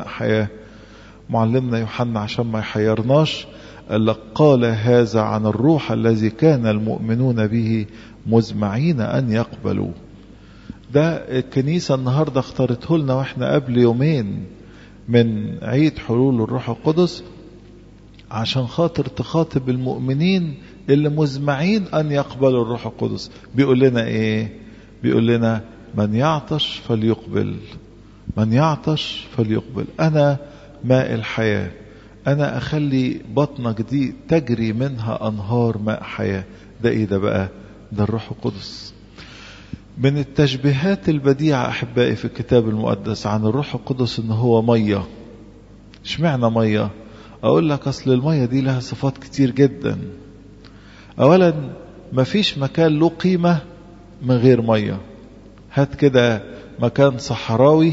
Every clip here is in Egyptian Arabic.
ماء حياة معلمنا يوحنا عشان ما يحيرناش قال لك قال هذا عن الروح الذي كان المؤمنون به مزمعين أن يقبلوا ده الكنيسة النهاردة اختارته لنا واحنا قبل يومين من عيد حلول الروح القدس عشان خاطر تخاطب المؤمنين اللي مزمعين أن يقبلوا الروح القدس بيقول لنا إيه بيقول لنا من يعطش فليقبل من يعطش فليقبل أنا ماء الحياة أنا أخلي بطنك دي تجري منها أنهار ماء حياة ده إيه ده بقى ده الروح القدس من التشبيهات البديعة أحبائي في الكتاب المقدس عن الروح القدس إن هو مية اشمعنى مية أقول لك أصل المية دي لها صفات كتير جدا أولا مفيش مكان له قيمة من غير مية هات كده مكان صحراوي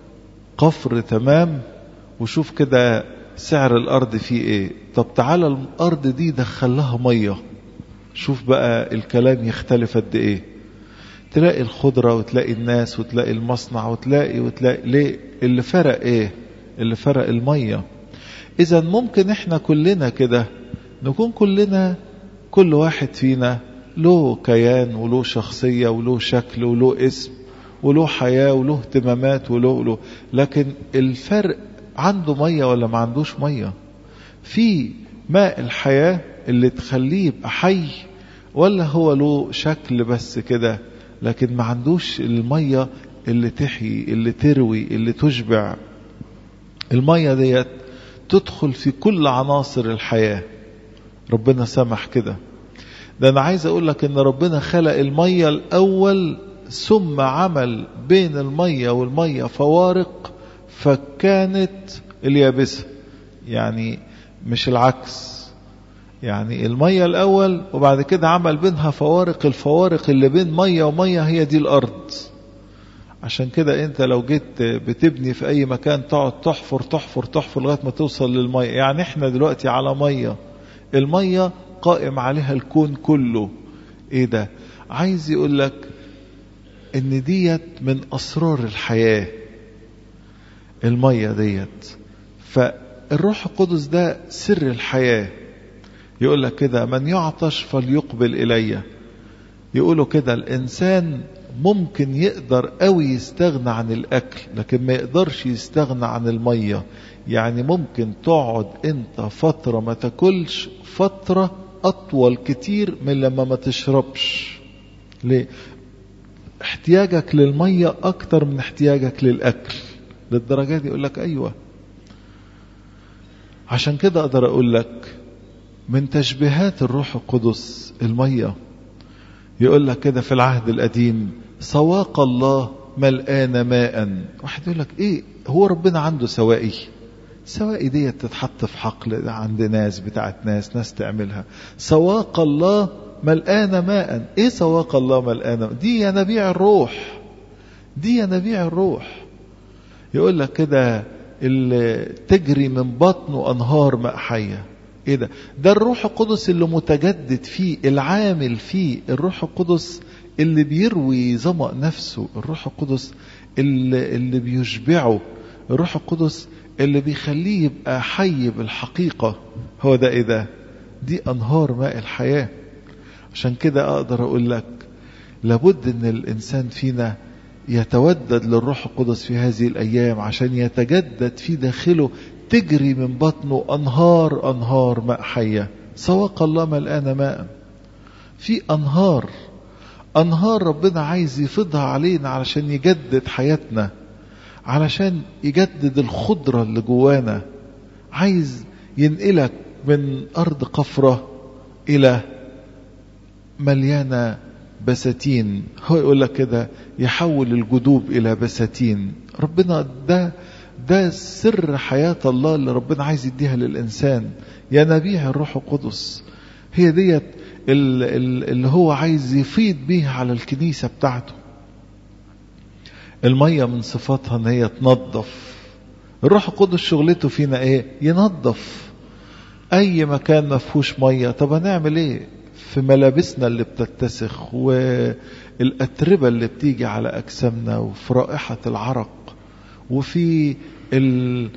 قفر تمام وشوف كده سعر الأرض فيه إيه طب تعالى الأرض دي دخلها مية شوف بقى الكلام يختلف قد إيه تلاقي الخضرة وتلاقي الناس وتلاقي المصنع وتلاقي وتلاقي ليه اللي فرق إيه اللي فرق المية إذا ممكن إحنا كلنا كده نكون كلنا كل واحد فينا له كيان وله شخصية وله شكل وله اسم وله حياة وله اهتمامات وله وله لكن الفرق عنده مية ولا ما عندوش مية في ماء الحياة اللي تخليه يبقى حي ولا هو له شكل بس كده لكن ما عندوش المية اللي تحيي اللي تروي اللي تشبع المية ديت تدخل في كل عناصر الحياة ربنا سمح كده ده انا عايز اقول لك ان ربنا خلق المية الاول ثم عمل بين المية والمية فوارق فكانت اليابسة يعني مش العكس يعني المية الأول وبعد كده عمل بينها فوارق الفوارق اللي بين مية ومية هي دي الأرض عشان كده انت لو جيت بتبني في اي مكان تقعد تحفر تحفر تحفر لغايه ما توصل للميه يعني احنا دلوقتي على ميه الميه قائم عليها الكون كله ايه ده عايز يقول لك ان ديت من اسرار الحياه الميه ديت فالروح القدس ده سر الحياه يقول لك كده من يعطش فليقبل الي يقولوا كده الانسان ممكن يقدر قوي يستغنى عن الاكل لكن ما يقدرش يستغنى عن الميه يعني ممكن تقعد انت فتره ما تاكلش فتره اطول كتير من لما ما تشربش ليه احتياجك للميه اكتر من احتياجك للاكل للدرجه دي يقول لك ايوه عشان كده اقدر اقول لك من تشبيهات الروح القدس الميه يقول لك كده في العهد القديم سواق الله ملآن ماء واحد يقول لك ايه هو ربنا عنده سوائي سوائي دي تتحط في حقل عند ناس بتاعت ناس ناس تعملها سواق الله ملآن ماء ايه سواق الله ملآن دي ينابيع الروح دي ينابيع الروح يقول لك كده اللي تجري من بطنه انهار ماء حيه ايه ده ده الروح القدس اللي متجدد فيه العامل فيه الروح القدس اللي بيروي ظمأ نفسه الروح القدس اللي, اللي بيشبعه الروح القدس اللي بيخليه يبقى حي بالحقيقة هو ده ايه ده دي انهار ماء الحياة عشان كده اقدر اقول لك لابد ان الانسان فينا يتودد للروح القدس في هذه الايام عشان يتجدد في داخله تجري من بطنه انهار انهار ماء حيه سواق الله ملآن ماء في انهار انهار ربنا عايز يفيضها علينا علشان يجدد حياتنا علشان يجدد الخضره اللي جوانا عايز ينقلك من ارض قفره الى مليانه بساتين هو يقول لك كده يحول الجدوب الى بساتين ربنا ده ده سر حياة الله اللي ربنا عايز يديها للإنسان ينابيع الروح القدس هي ديت اللي هو عايز يفيض بيها على الكنيسة بتاعته المية من صفاتها ان هي تنظف الروح القدس شغلته فينا ايه ينظف اي مكان ما فيهوش مية طب هنعمل ايه في ملابسنا اللي بتتسخ والأتربة اللي بتيجي على أجسامنا وفي رائحة العرق وفي